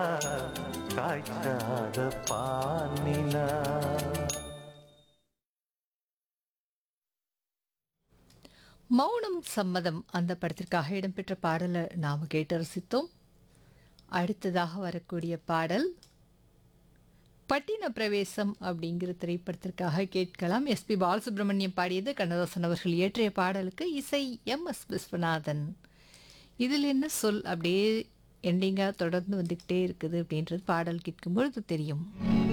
காய்ச்சாத பானிலா மௌனம் சம்மதம் அந்த படத்திற்காக இடம்பெற்ற பாடலை நாம் கேட்டு ரசித்தோம் அடுத்ததாக வரக்கூடிய பாடல் பட்டின பிரவேசம் அப்படிங்கிற திரைப்படத்திற்காக கேட்கலாம் எஸ்பி பாலசுப்ரமணியம் பாடியது கண்ணதாசன் அவர்கள் இயற்றிய பாடலுக்கு இசை எம் எஸ் விஸ்வநாதன் இதில் என்ன சொல் அப்படியே எண்டிங்காக தொடர்ந்து வந்துக்கிட்டே இருக்குது அப்படின்றது பாடல் கேட்கும் பொழுது தெரியும்